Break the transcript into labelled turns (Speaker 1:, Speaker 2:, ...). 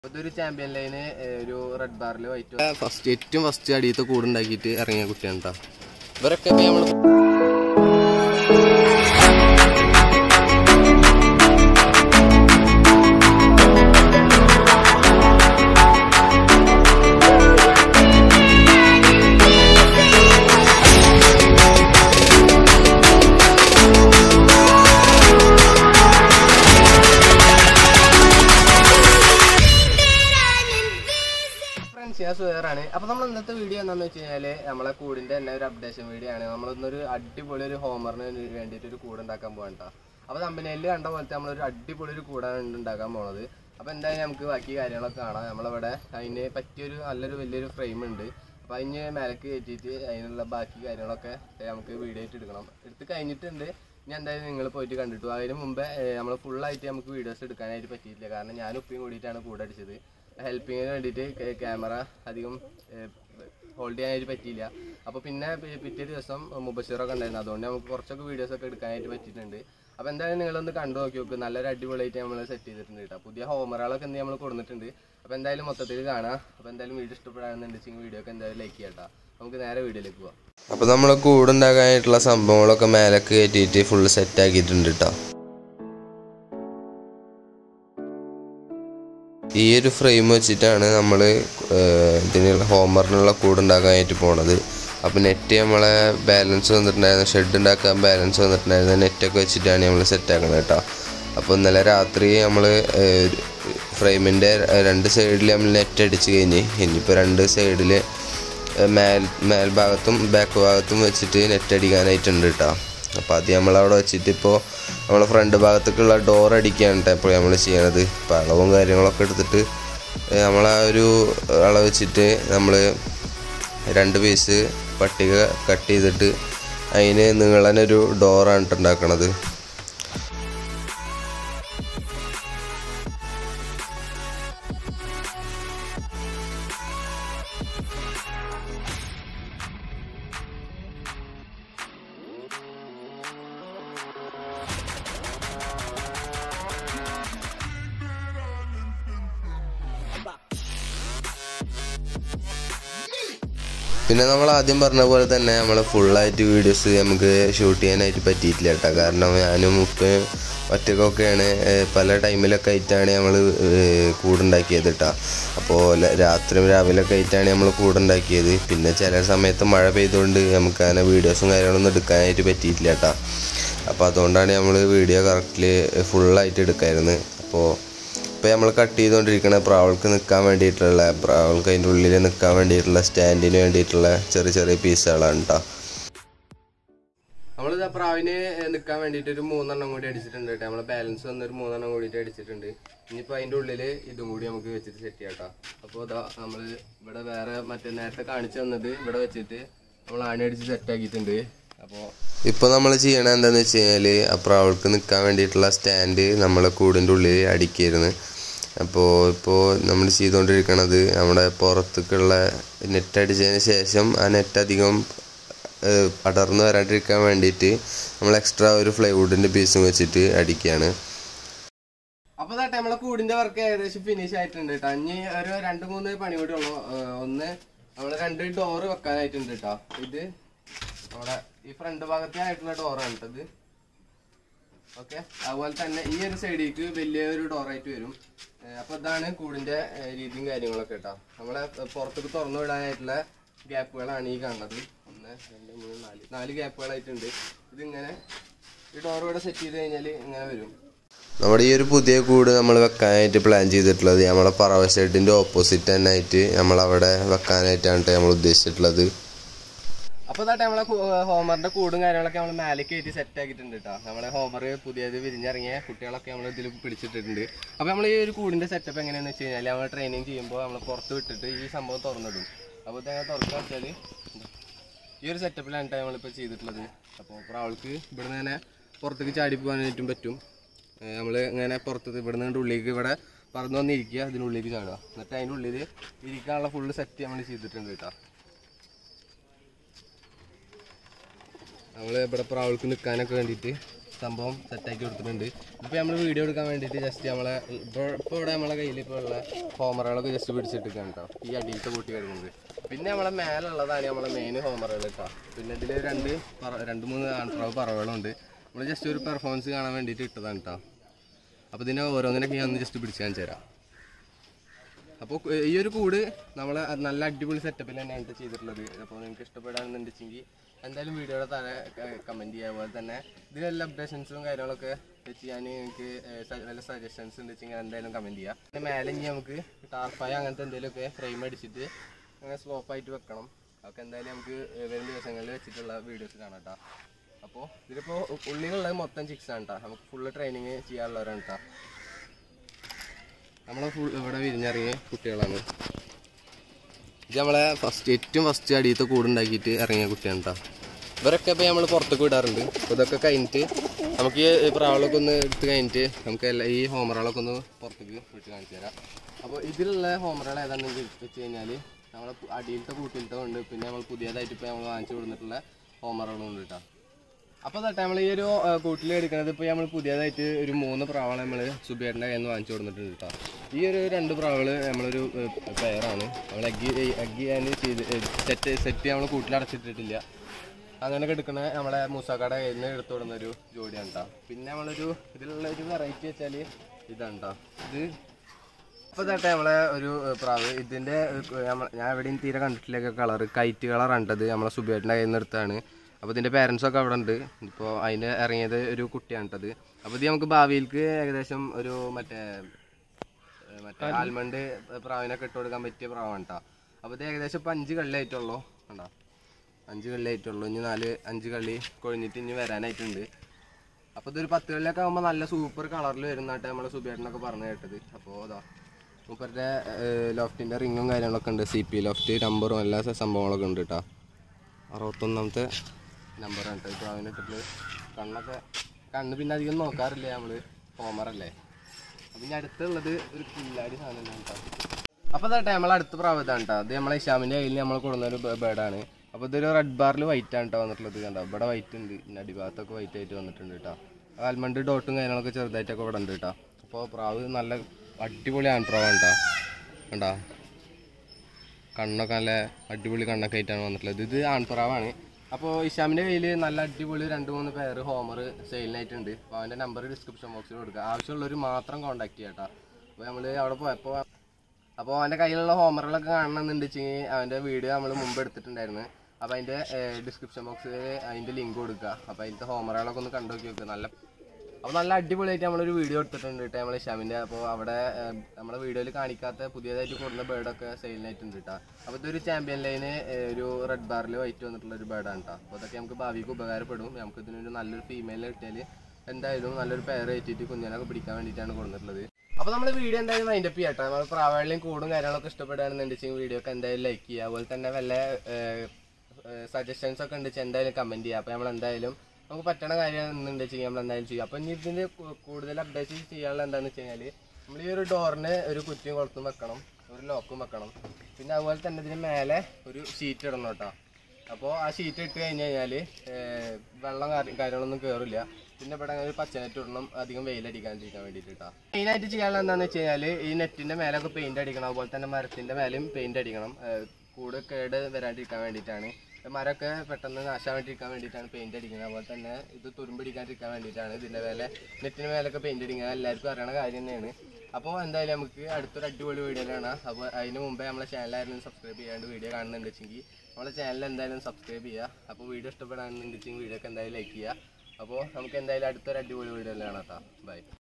Speaker 1: ഇതൊരു champion line ഒരു red ബാറിൽ വൈറ്റ് ഫസ്റ്റ് ഏറ്റവും ഫസ്റ്റ് അടിയത്തെ കൂടുണ്ടാക്കിയിട്ട് ഇറങ്ങിയ കുട്ടിയാണ് കേട്ടോ ഇവരൊക്കെ ഇപ്പൊ നമ്മള് ഫ്രണ്ട്സ് ഞാൻ സുഹേറാണ് അപ്പൊ നമ്മൾ ഇന്നത്തെ വീഡിയോ എന്താണെന്ന് വെച്ച് കഴിഞ്ഞാല് നമ്മളെ കൂടിന്റെ തന്നെ ഒരു അപ്ഡേഷൻ വീഡിയോ ആണ് നമ്മളിന്നൊരു അടിപൊളി ഒരു ഹോമറിന് വേണ്ടിയിട്ട് ഒരു കൂട് ഉണ്ടാക്കാൻ പോകണ്ട അപ്പൊ തമ്പനയിൽ കണ്ട പോലത്തെ നമ്മളൊരു അടിപൊളി ഒരു കൂടാണ് ഉണ്ടാക്കാൻ പോണത് അപ്പൊ എന്തായാലും നമുക്ക് ബാക്കി കാര്യങ്ങളൊക്കെ കാണാം നമ്മളിവിടെ അതിന് പറ്റിയൊരു നല്ലൊരു വലിയൊരു ഫ്രെയിം ഉണ്ട് അപ്പൊ അതിന് മേലക്ക് കയറ്റിയിട്ട് അതിനുള്ള ബാക്കി കാര്യങ്ങളൊക്കെ നമുക്ക് വീഡിയോ ആയിട്ട് എടുക്കണം എടുത്ത് കഴിഞ്ഞിട്ടുണ്ട് ഞാൻ എന്തായാലും നിങ്ങൾ പോയിട്ട് കണ്ടിട്ടു അതിന് മുമ്പേ നമ്മൾ ഫുള്ളായിട്ട് നമുക്ക് വീഡിയോസ് എടുക്കാനായിട്ട് പറ്റിയിട്ടില്ല കാരണം ഞാൻ ഉപ്പിയും കൂടിയിട്ടാണ് കൂടെ അടിച്ചത് ഹെൽപ്പിങ്ങിന് വേണ്ടിയിട്ട് ക്യാമറ അധികം ഹോൾഡ് ചെയ്യാനായിട്ട് പറ്റിയില്ല അപ്പോൾ പിന്നെ പി- പിറ്റേ ദിവസം മുബഷീറൊക്കെ ഉണ്ടായിരുന്നു അതുകൊണ്ട് നമുക്ക് കുറച്ചൊക്കെ വീഡിയോസ് ഒക്കെ എടുക്കാനായിട്ട് പറ്റിയിട്ടുണ്ട് അപ്പോൾ എന്തായാലും നിങ്ങളൊന്ന് കണ്ടു നോക്കി നോക്ക് നല്ലൊരു അടിപൊളിയായിട്ട് നമ്മൾ സെറ്റ് ചെയ്തിട്ടുണ്ട് കേട്ടോ പുതിയ ഹോമറുകളൊക്കെ എന്ത് നമ്മൾ കൊടുത്തിട്ടുണ്ട് അപ്പോൾ എന്തായാലും മൊത്തത്തിൽ കാണാം അപ്പോൾ എന്തായാലും വീഡിയോ ഇഷ്ടപ്പെടാണെന്നുണ്ടെങ്കിൽ വീഡിയോ ഒക്കെ എന്തായാലും ലൈക്ക് ചെയ്യട്ടോ നമുക്ക് നേരെ വീഡിയോയിലേക്ക് പോവാം
Speaker 2: അപ്പോൾ നമ്മൾ കൂടുണ്ടാക്കാനായിട്ടുള്ള സംഭവങ്ങളൊക്കെ മേലക്ക് കയറ്റിയിട്ട് ഫുള്ള് സെറ്റ് ആക്കിയിട്ടുണ്ട് കേട്ടോ ഈ ഒരു ഫ്രെയിം വെച്ചിട്ടാണ് നമ്മൾ ഇതിനുള്ള ഹോംവർക്കിനുള്ള കൂടുണ്ടാക്കാനായിട്ട് പോണത് അപ്പോൾ നെറ്റ് നമ്മളെ ബാലൻസ് വന്നിട്ടുണ്ടായിരുന്നു ഷെഡ് ഉണ്ടാക്കാൻ ബാലൻസ് വന്നിട്ടുണ്ടായിരുന്നു നെറ്റൊക്കെ വെച്ചിട്ടാണ് നമ്മൾ സെറ്റ് ആക്കുന്നത് കേട്ടോ അപ്പോൾ ഇന്നലെ രാത്രി നമ്മൾ ഫ്രെയിമിൻ്റെ രണ്ട് സൈഡിൽ നമ്മൾ നെറ്റ് അടിച്ച് കഴിഞ്ഞ് ഇനിയിപ്പോൾ രണ്ട് സൈഡിൽ മേൽ മേൽഭാഗത്തും ബാക്ക് ഭാഗത്തും വെച്ചിട്ട് നെറ്റ് അടിക്കാനായിട്ടുണ്ട് കേട്ടോ അപ്പോൾ അത് നമ്മളവിടെ വെച്ചിട്ട് ഇപ്പോൾ നമ്മളെ ഫ്രണ്ട് ഭാഗത്തേക്കുള്ള ഡോർ അടിക്കുകയാണ് കേട്ടോ ഇപ്പോൾ നമ്മൾ ചെയ്യണത് ഇപ്പോൾ അളവും കാര്യങ്ങളൊക്കെ എടുത്തിട്ട് നമ്മൾ ആ ഒരു അളവ് വെച്ചിട്ട് നമ്മൾ രണ്ട് പീസ് പട്ടിക കട്ട് ചെയ്തിട്ട് അതിന് നീളനൊരു ഡോറാണ് കേട്ടോ ഉണ്ടാക്കണത് പിന്നെ നമ്മൾ ആദ്യം പറഞ്ഞ പോലെ തന്നെ നമ്മൾ ഫുള്ളായിട്ട് വീഡിയോസ് നമുക്ക് ഷൂട്ട് ചെയ്യാനായിട്ട് പറ്റിയിട്ടില്ല കേട്ടോ കാരണം ഞാനും ഉപ്പയും ഒറ്റക്കൊക്കെയാണ് ഏഹ്, പല ടൈമിലൊക്കെ ആയിട്ടാണ് നമ്മൾ കൂടുണ്ടാക്കിയത് കേട്ടോ അപ്പോൾ രാത്രിയും രാവിലെയൊക്കെ ആയിട്ടാണ് നമ്മൾ കൂടുണ്ടാക്കിയത് പിന്നെ ചില സമയത്ത് മഴ പെയ്തുകൊണ്ട് നമുക്ക് അങ്ങനെ വീഡിയോസും കാര്യങ്ങളൊന്നും എടുക്കാനായിട്ട് പറ്റിയിട്ടില്ല കേട്ടോ അപ്പോൾ അതുകൊണ്ടാണ് നമ്മൾ വീഡിയോ കറക്റ്റിൽ ഫുള്ളായിട്ട് എടുക്കായിരുന്നു അപ്പോൾ ഇപ്പോൾ നമ്മൾ കട്ട് ചെയ്തുകൊണ്ടിരിക്കുന്ന പ്രാവൾക്ക് നിൽക്കാൻ വേണ്ടിയിട്ടുള്ള പ്രാവൾക്ക് അതിൻ്റെ ഉള്ളിൽ നിൽക്കാൻ വേണ്ടിയിട്ടുള്ള സ്റ്റാൻഡിന് വേണ്ടിയിട്ടുള്ള ചെറിയ ചെറിയ പീസുകളാണ് കേട്ടോ
Speaker 1: നമ്മളിത് പ്രാവിന് നിൽക്കാൻ വേണ്ടിയിട്ട് ഒരു മൂന്നെണ്ണം കൂടി അടിച്ചിട്ടുണ്ട് കേട്ടോ നമ്മളെ ബാലൻസ് വന്നൊരു മൂന്നെണ്ണം കൂടിയിട്ട് അടിച്ചിട്ടുണ്ട് ഇനിയിപ്പോൾ അതിൻ്റെ ഉള്ളിൽ ഇതും കൂടി നമുക്ക് വെച്ചിട്ട് സെറ്റ് ചെയ്യാം കേട്ടോ അപ്പോൾ ഇതാ നമ്മൾ ഇവിടെ വേറെ മറ്റേ നേരത്തെ കാണിച്ചു തന്നത് ഇവിടെ വെച്ചിട്ട് നമ്മൾ ആണി അടിച്ച് സെറ്റ് ആക്കിയിട്ടുണ്ട് അപ്പോൾ
Speaker 2: ഇപ്പോൾ നമ്മൾ ചെയ്യണത് എന്താണെന്ന് വെച്ച് കഴിഞ്ഞാൽ ആ പ്രാവൾക്ക് നിൽക്കാൻ വേണ്ടിയിട്ടുള്ള സ്റ്റാൻഡ് നമ്മളെ കൂടിൻ്റെ ഉള്ളിൽ അടിക്കായിരുന്നു അപ്പോൾ ഇപ്പോൾ നമ്മൾ ചെയ്തുകൊണ്ടിരിക്കണത് നമ്മുടെ പുറത്തേക്കുള്ള നെറ്റ് അടിച്ചതിന് ശേഷം ആ നെറ്റ് അധികം ഏഹ്, അടർന്നു വരാണ്ടിരിക്കാൻ വേണ്ടിയിട്ട് നമ്മൾ എക്സ്ട്രാ ഒരു ഫ്ലൈവുഡിൻ്റെ പീസും വെച്ചിട്ട് അടിക്കുകയാണ്
Speaker 1: അപ്പോൾ ഇതാട്ടെ നമ്മളെ കൂടിന്റെ വർക്ക് ഏകദേശം ഫിനിഷ് ആയിട്ടുണ്ട് കേട്ടോ ഇനി ഒരു രണ്ട് മൂന്ന് പണി കൂടി ഉള്ളു ഏഹ് ഒന്ന് നമ്മൾ രണ്ട് ഡോറ് വെക്കാനായിട്ടുണ്ട് കേട്ടോ ഇത് നമ്മുടെ ഈ ഫ്രണ്ട് ഭാഗത്തായിട്ടുള്ള ഡോറാണ് കേട്ടോ ഇത് ഓക്കെ അതുപോലെ തന്നെ ഈ ഒരു സൈഡിലേക്ക് വലിയൊരു ഡോറായിട്ട് വരും ഏഹ് അപ്പൊ ഇതാണ് കൂടിന്റെ ഏഹ് രീതിയും കാര്യങ്ങളൊക്കെ കേട്ടോ നമ്മളെ പുറത്തേക്ക് തുറന്നു വിടാനായിട്ടുള്ള ഗ്യാപ്പുകളാണ് ഈ കാണുന്നത് ഒന്ന് രണ്ട് മൂന്ന് നാല് നാല് ഗ്യാപ്പുകളായിട്ടുണ്ട് ഇതിങ്ങനെ ഈ ഡോർ ഇവിടെ സെറ്റ് ചെയ്ത് കഴിഞ്ഞാൽ ഇങ്ങനെ വരും
Speaker 2: നമ്മുടെ ഈ ഒരു പുതിയ കൂട് നമ്മൾ വെക്കാനായിട്ട് പ്ലാൻ ചെയ്തിട്ടുള്ളത് നമ്മളെ പറവ ഷെഡിൻ്റെ ഓപ്പോസിറ്റ് തന്നെ ആയിട്ട് നമ്മളവിടെ വെക്കാനായിട്ടാണ് ട്ടോ നമ്മൾ ഉദ്ദേശിച്ചിട്ടുള്ളത്
Speaker 1: അപ്പൊ ഇതാട്ടെ നമ്മളെ കു- ഹോമറിന്റെ കൂടും കാര്യങ്ങളൊക്കെ നമ്മൾ മേലേക്ക് കയറ്റി സെറ്റ് ആക്കിയിട്ടുണ്ട് കേട്ടോ നമ്മളെ ഹോമർ പുതിയത് വിരിഞ്ഞിറങ്ങിയ കുട്ടികളൊക്കെ നമ്മൾ ഇതിൽ പിടിച്ചിട്ടിട്ടുണ്ട് അപ്പൊ നമ്മൾ ഈ ഒരു കൂടിന്റെ സെറ്റപ്പ് എങ്ങനെയാന്ന് വെച്ച് കഴിഞ്ഞാൽ നമ്മൾ ട്രെയിനിങ് ചെയ്യുമ്പോൾ നമ്മൾ പുറത്ത് വിട്ടിട്ട് ഈ സംഭവം തുറന്നിടും അപ്പോൾ ഇതെങ്ങനെ തുറക്കുക വെച്ചാൽ ഈ ഒരു സെറ്റപ്പിലാണ് കേട്ടോ നമ്മളിപ്പോൾ ചെയ്തിട്ടുള്ളത് അപ്പോൾ പ്രാവൾക്ക് ഇവിടുന്ന് തന്നെ പുറത്തേക്ക് ചാടി പോകാനായിട്ടും പറ്റും നമ്മൾ ഇങ്ങനെ പുറത്ത് ഇവിടുന്ന് കൊണ്ട് ഉള്ളിലേക്ക് ഇവിടെ പറന്ന് വന്നിരിക്കുക അതിനുള്ളിലേക്ക് ചാടുക എന്നിട്ട് അതിൻ്റെ ഉള്ളിൽ ഇരിക്കാനുള്ള ഫുള്ള് സെറ്റ് നമ്മൾ ചെയ്തിട്ടുണ്ട് കേട്ടോ നമ്മൾ ഇവിടെ പ്രാവൾക്ക് നിൽക്കാനൊക്കെ വേണ്ടിയിട്ട് സംഭവം സെറ്റാക്കി കൊടുത്തിട്ടുണ്ട് ഇപ്പോൾ നമ്മൾ വീഡിയോ എടുക്കാൻ വേണ്ടിയിട്ട് ജസ്റ്റ് നമ്മളെ ഇപ്പോൾ ഇപ്പോൾ ഇവിടെ നമ്മളെ കയ്യിൽ ഇപ്പോൾ ഉള്ള ഹോമറുകളൊക്കെ ജസ്റ്റ് പിടിച്ചിട്ടിരിക്കുകയാണ് കേട്ടോ ഈ അടിയിലത്തെ കൂട്ടി കിടക്കുന്നത് പിന്നെ നമ്മളെ മേലുള്ളതാണ് നമ്മളെ മെയിൻ ഹോമറുകൾ കേട്ടോ പിന്നെ ഇതിൽ രണ്ട് പറ രണ്ട് മൂന്ന് ആൺപ്രാവ് പറവുകളുണ്ട് നമ്മൾ ജസ്റ്റ് ഒരു പെർഫോമൻസ് കാണാൻ വേണ്ടിയിട്ട് ഇട്ടതാണ് കേട്ടോ അപ്പോൾ ഇതിനെ ഓരോന്നിനൊക്കെ ഞാൻ ഒന്ന് ജസ്റ്റ് പിടിച്ച് കാണിച്ചു തരാം അപ്പോൾ ഈ ഒരു കൂട് നമ്മൾ നല്ല അടിപൊളി സെറ്റപ്പിൽ തന്നെയാണ് ചെയ്തിട്ടുള്ളത് അപ്പോൾ നിങ്ങൾക്ക് ഇഷ്ടപ്പെടാണെന്നുണ്ടെങ്കിൽ എന്തായാലും വീഡിയോയുടെ താഴെ കമൻറ്റ് ചെയ്യുക അതുപോലെ തന്നെ ഇതിലെല്ലാം അപ്ഡേഷൻസും കാര്യങ്ങളൊക്കെ വെച്ച് ഞാൻ നിങ്ങൾക്ക് ഏഹ്, സ- വല്ല സജഷൻസ് ഉണ്ടെങ്കിൽ എന്തായാലും കമൻറ്റ് ചെയ്യുക പിന്നെ മേലെ ഇനി നമുക്ക് ടാർപ്പായ അങ്ങനത്തെ എന്തെങ്കിലുമൊക്കെ ഫ്രെയിം അടിച്ചിട്ട് അങ്ങനെ സ്ലോപ്പായിട്ട് വെക്കണം അതൊക്കെ എന്തായാലും നമുക്ക് ഏഹ്, വരും ദിവസങ്ങളിൽ വെച്ചിട്ടുള്ള വീഡിയോസ് കാണാം കേട്ടോ അപ്പോൾ ഇതിലിപ്പോൾ ഉള്ളിലുള്ളത് മൊത്തം ചിക്സ് ആണ് കേട്ടോ നമുക്ക് ഫുള്ള് ട്രെയിനിങ് ചെയ്യാനുള്ളവരാണ് കേട്ടോ നമ്മളെ ഫുൾ ഇവിടെ വിരിഞ്ഞിറങ്ങിയ കുട്ടികളാണ് ഇത് നമ്മളെ ഫസ്റ്റ് ഏറ്റവും ഫസ്റ്റ് അടിയത്തെ കൂടുണ്ടാക്കിയിട്ട് ഇറങ്ങിയ കുട്ടിയാണ് കേട്ടോ ഇവരൊക്കെ ഇപ്പോൾ നമ്മൾ പുറത്തേക്ക് വിടാറുണ്ട് അപ്പോൾ ഇതൊക്കെ കഴിഞ്ഞിട്ട് നമുക്ക് ഈ പ്രാവളൊക്കെ ഒന്ന് എടുത്ത് കഴിഞ്ഞിട്ട് നമുക്ക് എല്ലാ ഈ ഹോമറുകളൊക്കെ ഒന്ന് പുറത്തേക്ക് വിട്ട് കാണിച്ചു തരാം അപ്പോൾ ഇതിലുള്ള ഹോമറുകൾ ഏതാണെന്ന് വെച്ച് കഴിഞ്ഞാൽ നമ്മളെ പു- അടിയിലത്തെ കൂട്ടിലത്തെ ഉണ്ട് പിന്നെ നമ്മൾ പുതിയതായിട്ട് ഇപ്പോൾ നമ്മൾ വാങ്ങിച്ചു കൊടുത്തിട്ടുള്ള ഹോമറുകളും ഉണ്ട് കേട്ടോ അപ്പോൾ തൊട്ട് നമ്മൾ ഈ ഒരു കൂട്ടിൽ എടുക്കുന്നത് ഇപ്പോൾ നമ്മൾ പുതിയതായിട്ട് ഒരു മൂന്ന് പ്രാവളെ നമ്മൾ സുബേറിൻ്റെ കയ്യിൽ നിന്ന് വാങ്ങിച്ചു കൊടുത്തിട്ടുണ്ട് കേട്ടോ ഈ ഒരു രണ്ട് പ്രാവകൾ നമ്മളൊരു പെയറാണ് നമ്മൾ അഗ്ഗി അഗ്ഗി ഞാൻ ചെയ്ത് സെറ്റ് സെറ്റ് നമ്മൾ കൂട്ടിൽ അടച്ചിട്ടിട്ടില്ല അങ്ങനെ എടുക്കണ നമ്മളെ മൂസാക്കാടെ കയ്യിൽ നിന്ന് എടുത്തു കൊടുക്കുന്ന ഒരു ജോഡിയാണ് കേട്ടോ പിന്നെ നമ്മളൊരു ഇതിലുള്ള ഒരു വെറൈറ്റി വെച്ചാൽ ഇതാണ് കേട്ടോ ഇത് അപ്പോൾ തൊട്ട് നമ്മളെ ഒരു ഏഹ്, പ്രാവ് ഇതിൻ്റെ ഏഹ്, നമ്മ- ഞാൻ എവിടെയും തീരെ കണ്ടിട്ടില്ല കളർ കൈറ്റ് കളറാണ് ഇത് നമ്മളെ സുബേട്ടിൻ്റെ കയ്യിൽ നിന്ന് എടുത്താണ് അപ്പോൾ ഇതിൻ്റെ പേരൻസ് ഒക്കെ അവിടെ ഉണ്ട് ഇപ്പോൾ അതിന് ഇറങ്ങിയത് ഒരു കുട്ടിയാണ് കേട്ടത് അപ്പോൾ ഇത് നമുക്ക് ഭാവിയിലേക്ക് ഏകദേശം ഒരു മറ്റേ ഏഹ്, മറ്റേ ആൽമണ്ട് പ്രാവിനൊക്കെ ഇട്ട് കൊടുക്കാൻ പറ്റിയ പ്രാവാണ് കേട്ടോ അപ്പോൾ ഇത് ഏകദേശം ഇപ്പോൾ അഞ്ച് കള്ളിയായിട്ടുള്ളൂ കണ്ടോ അഞ്ച് കള്ളിയായിട്ടുള്ളൂ ഇനി നാല് അഞ്ച് കള്ളി കൊഴിഞ്ഞിട്ട് ഇനി വരാനായിട്ടുണ്ട് അപ്പോൾ ഇതൊരു പത്ത് കള്ളിയൊക്കെ ആകുമ്പോൾ നല്ല സൂപ്പർ കളറിൽ വരുന്നതായിട്ട് നമ്മൾ സുബേട്ടനൊക്കെ പറഞ്ഞു കേട്ടത് അപ്പോൾ അതാ മൂപ്പരുടെ ലോഫ്റ്റിൻ്റെ റിങ്ങും കാര്യങ്ങളൊക്കെ ഉണ്ട് സി പി ലോഫ്റ്റ് നമ്പറും എല്ലാ സ- സംഭവങ്ങളൊക്കെ ഉണ്ട് കേട്ടോ അറുപത്തൊന്നാമത്തെ നമ്പറാണ് കേട്ടോ ഇപ്പോൾ അവനിട്ടിട്ട് കണ്ണൊക്കെ കണ്ണ് പിന്നെ അധികം നോക്കാറില്ല നമ്മൾ ഹോമറല്ലേ അപ്പം ഇനി അടുത്തുള്ളത് ഒരു കില്ലാടി സാധനം കേട്ടോ അപ്പോൾ ഇതാട്ടെ നമ്മളെ അടുത്ത പ്രാവതാണ് കേട്ടോ അത് നമ്മളെ ഇഷാമിൻ്റെ കയ്യിൽ നമ്മൾ കൊടുക്കുന്ന ഒരു ബേഡാണ് അപ്പോൾ ഇതൊരു റെഡ് ബാറിൽ വൈറ്റ് ആണ് കേട്ടോ വന്നിട്ടുള്ളത് കണ്ടോ ഇവിടെ വൈറ്റ് ഉണ്ട് പിന്നെ അടിഭാഗത്തൊക്കെ വൈറ്റ് ആയിട്ട് വന്നിട്ടുണ്ട് കേട്ടോ ആൽമണ്ട് ഡോട്ടും കാര്യങ്ങളൊക്കെ ചെറുതായിട്ടൊക്കെ ഇവിടെ ഉണ്ട് കേട്ടോ അപ്പോൾ പ്രാവ് നല്ല അടിപൊളി ആൺപ്രാവാണ് കേട്ടോ കണ്ടോ കണ്ണൊക്കെ നല്ല അടിപൊളി കണ്ണൊക്കെ ആയിട്ടാണ് വന്നിട്ടുള്ളത് ഇത് ആൺപ്രാവാണ് അപ്പോൾ ഇഷാമിൻ്റെ കയ്യിൽ നല്ല അടിപൊളി രണ്ട് മൂന്ന് പേര് ഹോമർ സെയിലിനായിട്ടുണ്ട് അപ്പോൾ അവൻ്റെ നമ്പർ ഡിസ്ക്രിപ്ഷൻ ബോക്സിൽ കൊടുക്കുക ആവശ്യമുള്ളവർ മാത്രം കോൺടാക്ട് ചെയ്യാം കേട്ടോ അപ്പോൾ നമ്മൾ അവിടെ പോയപ്പോൾ അപ്പോൾ അവൻ്റെ കയ്യിലുള്ള ഹോമറുകളൊക്കെ കാണണമെന്നുണ്ട് വെച്ചെങ്കിൽ അവൻ്റെ വീഡിയോ നമ്മൾ മുമ്പ് എടുത്തിട്ടുണ്ടായിരുന്നു അപ്പോൾ അതിൻ്റെ ഡിസ്ക്രിപ്ഷൻ ബോക്സിൽ അതിൻ്റെ ലിങ്ക് കൊടുക്കുക അപ്പോൾ അതിൻ്റെ ഹോമറുകളൊക്കെ ഒന്ന് കണ്ടു നോക്കി നോക്കുക നല്ല അപ്പോൾ നല്ല അടിപൊളിയായിട്ട് നമ്മളൊരു വീഡിയോ എടുത്തിട്ടുണ്ട് കേട്ടോ നമ്മളെ ഷാമിൻ്റെ അപ്പോൾ അവിടെ ഏഹ്, നമ്മുടെ വീഡിയോയിൽ കാണിക്കാത്ത പുതിയതായിട്ട് കൊടുക്കുന്ന ബേർഡൊക്കെ സെയിലിനായിട്ടുണ്ട് കേട്ടോ അപ്പോൾ ഇതൊരു ചാമ്പ്യൻ ലൈന് ഒരു റെഡ് ബാറിൽ വൈറ്റ് വന്നിട്ടുള്ള ഒരു ബേർഡാണ് കേട്ടോ അപ്പോൾ അതൊക്കെ നമുക്ക് ഭാവിക്ക് ഉപകാരപ്പെടും നമുക്ക് ഇതിനൊരു നല്ലൊരു ഫീമെയിൽ കിട്ടിയാൽ എന്തായാലും നല്ലൊരു പെയർ ഏറ്റിട്ട് കുഞ്ഞിനൊക്കെ പിടിക്കാൻ വേണ്ടിയിട്ടാണ് കൊടുത്തിട്ടുള്ളത് അപ്പോൾ നമ്മൾ വീഡിയോ എന്തായാലും വൈൻഡപ്പ് ചെയ്യാം കേട്ടോ നമ്മൾ പ്രാവളിയും കൂടും കാര്യങ്ങളൊക്കെ ഇഷ്ടപ്പെടുകയാണെന്നുണ്ടെങ്കിൽ വീഡിയോ ഒക്കെ എന്തായാലും ലൈക്ക് ചെയ്യുക അതുപോലെ തന്നെ വല്ല സജഷൻസ് ഒക്കെ ഉണ്ടെങ്കിൽ എന്തായാലും കമൻറ്റ് ചെയ്യുക അപ്പോൾ നമ്മൾ എന്തായാലും നമുക്ക് പറ്റണ കാര്യം എന്നുണ്ടെങ്കിൽ നമ്മൾ എന്തായാലും ചെയ്യും അപ്പോൾ ഇനി ഇതിൻ്റെ കു- കൂടുതൽ അപ്ഡേറ്റ് ചെയ്യാനുള്ള എന്താണെന്ന് വെച്ച് കഴിഞ്ഞാൽ നമ്മൾ ഈ ഒരു ഡോറിന് ഒരു കുറ്റിയും കുളത്തും വെക്കണം ഒരു ലോക്കും വെക്കണം പിന്നെ അതുപോലെ തന്നെ ഇതിന് മേലെ ഒരു ഷീറ്റ് ഇടണം കേട്ടോ അപ്പോൾ ആ ഷീറ്റ് ഇട്ട് കഴിഞ്ഞ് കഴിഞ്ഞാൽ വെള്ളം കാര്യം- കാര്യങ്ങളൊന്നും കയറില്ല പിന്നെ ഇവിടെ അങ്ങനെ ഒരു പച്ചനെറ്റ് ഇടണം അധികം വെയിലടിക്കാണ്ടിരിക്കാൻ വേണ്ടിയിട്ട് കേട്ടോ മെയിനായിട്ട് ചെയ്യാനുള്ള എന്താണെന്ന് വെച്ച് കഴിഞ്ഞാൽ ഈ നെറ്റിൻ്റെ മേലൊക്കെ പെയിന്റ് അടിക്കണം അതുപോലെ തന്നെ മരത്തിൻ്റെ മേലെയും പെയിന്റ് അടിക്കണം ഏഹ് കൂട് കേട് വരാണ്ടിരിക്കാൻ വേണ്ടിയിട്ടാണ് മരമൊക്കെ പെട്ടെന്ന് നാശാൻ വേണ്ടിയിരിക്കാൻ വേണ്ടിയിട്ടാണ് പെയിന്റ് അടിക്കുന്നത് അതുപോലെ തന്നെ ഇത് തുരുമ്പിടിക്കാണ്ടിരിക്കാൻ വേണ്ടിയിട്ടാണ് ഇതിൻ്റെ മേലെ നെറ്റിന് മേലൊക്കെ പെയിന്റ് അടിക്കുന്നത് എല്ലാവർക്കും അറിയണ കാര്യം തന്നെയാണ് അപ്പോൾ എന്തായാലും നമുക്ക് അടുത്തൊരു അടിപൊളി വീഡിയോ കാണാം അപ്പോൾ അതിന് മുമ്പേ നമ്മളെ ചാനലായിരുന്നു സബ്സ്ക്രൈബ് ചെയ്യാണ്ട് വീഡിയോ കാണുന്നുണ്ടെങ്കിൽ നമ്മളെ ചാനൽ എന്തായാലും സബ്സ്ക്രൈബ് ചെയ്യുക അപ്പോൾ വീഡിയോ ഇഷ്ടപ്പെടാണെന്നുണ്ടെങ്കിൽ വീഡിയോ ഒക്കെ എന്തായാലും ലൈക്ക് ചെയ്യുക അപ്പോൾ നമുക്ക് എന്തായാലും അടുത്തൊരു അടിപൊളി വീഡിയോ കാണാം കേട്ടോ ബൈ